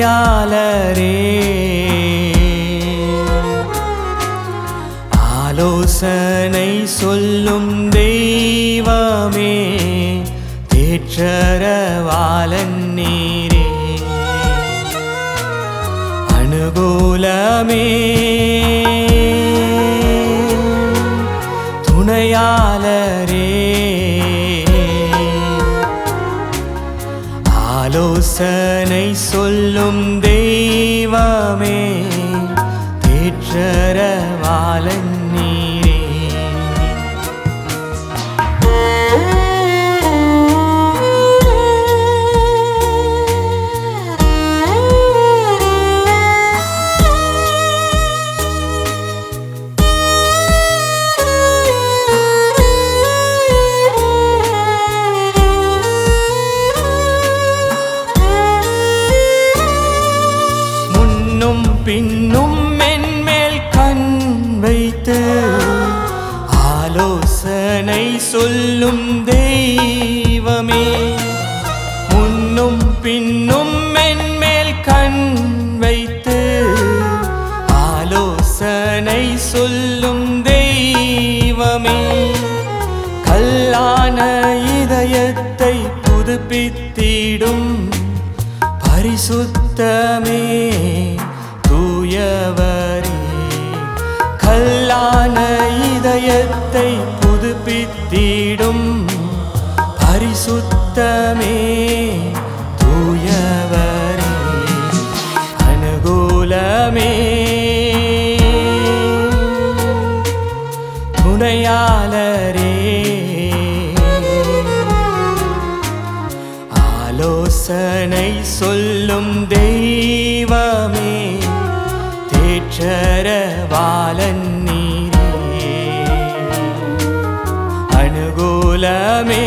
துணையாளரே ஆலோசனை சொல்லும் தெய்வமே தேற்றரவாளன் நீரே அனுகூலமே துணையாளரே ஆலோசனை சொல்லும் தெய்வமே தேற்றரவாளன் நீரே முன்னும் பின்னும் மென்மேல் கண் வைத்து ஆலோசனை சொல்லும் தெய்வமே முன்னும் பின்னும் மென்மேல் கண் வைத்து ஆலோசனை சொல்லும் தெய்வமே கல்லான இதயத்தை புதுப்பித்திடும் பரிசுத்தமே தூயவரே கல்லான இதயத்தை புதுப்பித்திடும் பரிசுத்தமே தூயவரே அனுகூலமே துணையாளரே ஆலோசனை சொல்லும் தெய்வமே தேற்றரவாளன் நீரே அனுகூலமே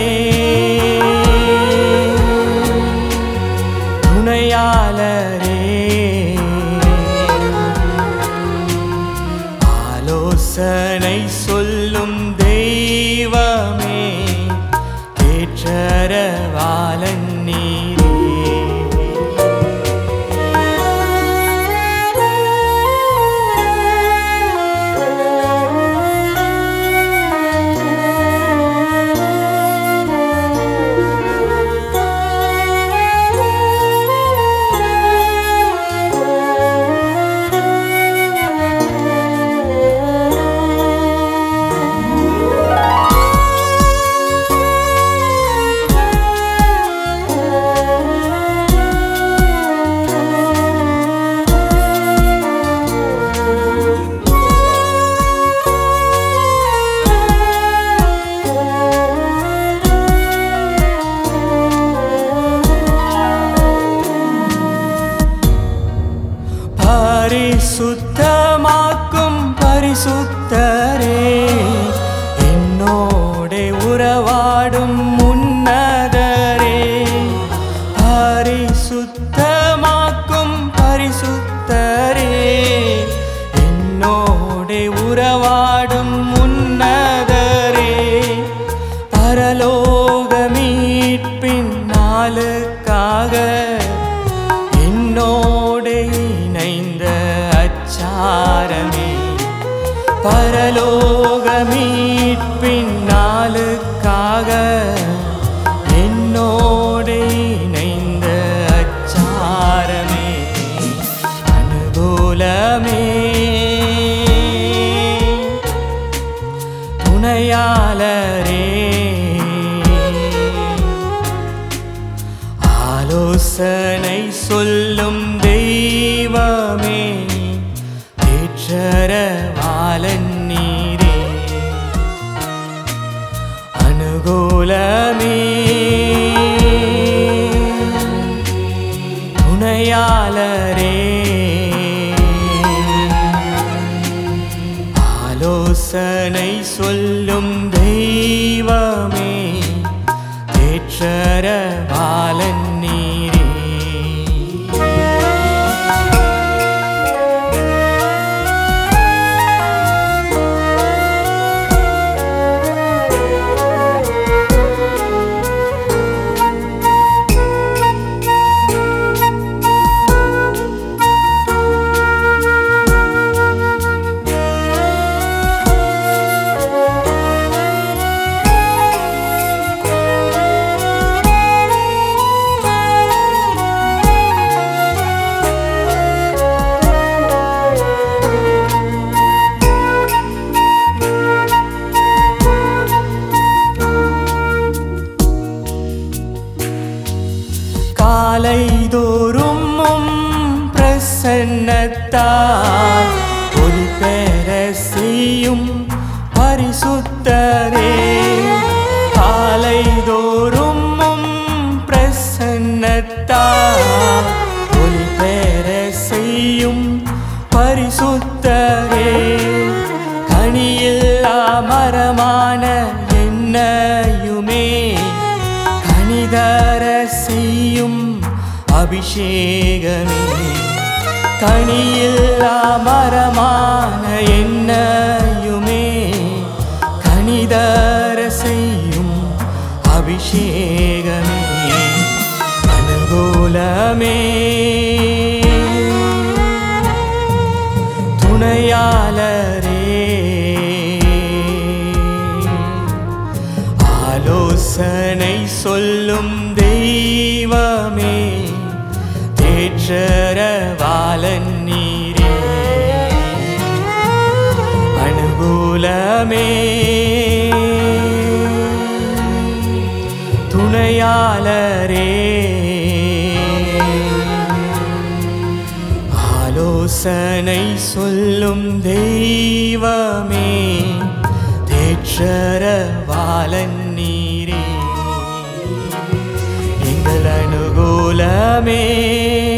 துணையாளரே ஆலோசனை சொல்லும் தெய்வமே தேற்றரவாளன் நீரே பரிசுத்தமாக்கும் பரிசுத்தரே என்னோடே உறவாடும் முன்னதரே பரிசுத்தமாக்கும் பரிசுத்தரே என்னோடே உறவாடும் முன்னதரே பரலோக மீட்பின் நாளுக்காக என்னோடு இணைந்த அச்சாரமே பரலோக மீட்பின் நாளுக்காக என்னோடு இணைந்த அச்சாரமே அனுகூலமே துணையாளரே ஆலோசனை சொல்லும் தெய்வமே தேற்றரவாளன் நீரே அனுகூலமே துணையாளரே ஆலோசனை சொல்லும் தெய்வமே தேற்றரவாளன் நீரே பிரசன்னத்தால் ஒளி பெற செய்யும் பரிசுத்தரே காலைதோறும் உம் பிரசன்னத்தால் ஒளி பெற செய்யும் பரிசுத்தரே கனியில்லா மரமான என்னையுமே கனிதர செய்யும் அபிஷேகமே கனியில்லா மரமான என்னையுமே கனிதர செய்யும் அபிஷேகமே அனுகூலமே துணையாளரே ஆலோசனை சொல்லும் தெய்வமே தேற்றரவாளன் நீரே அனுகூலமே துணையாளரே ஆலோசனை சொல்லும் தெய்வமே தேற்றரவாளன் நீரே எங்கள் அனுகூலமே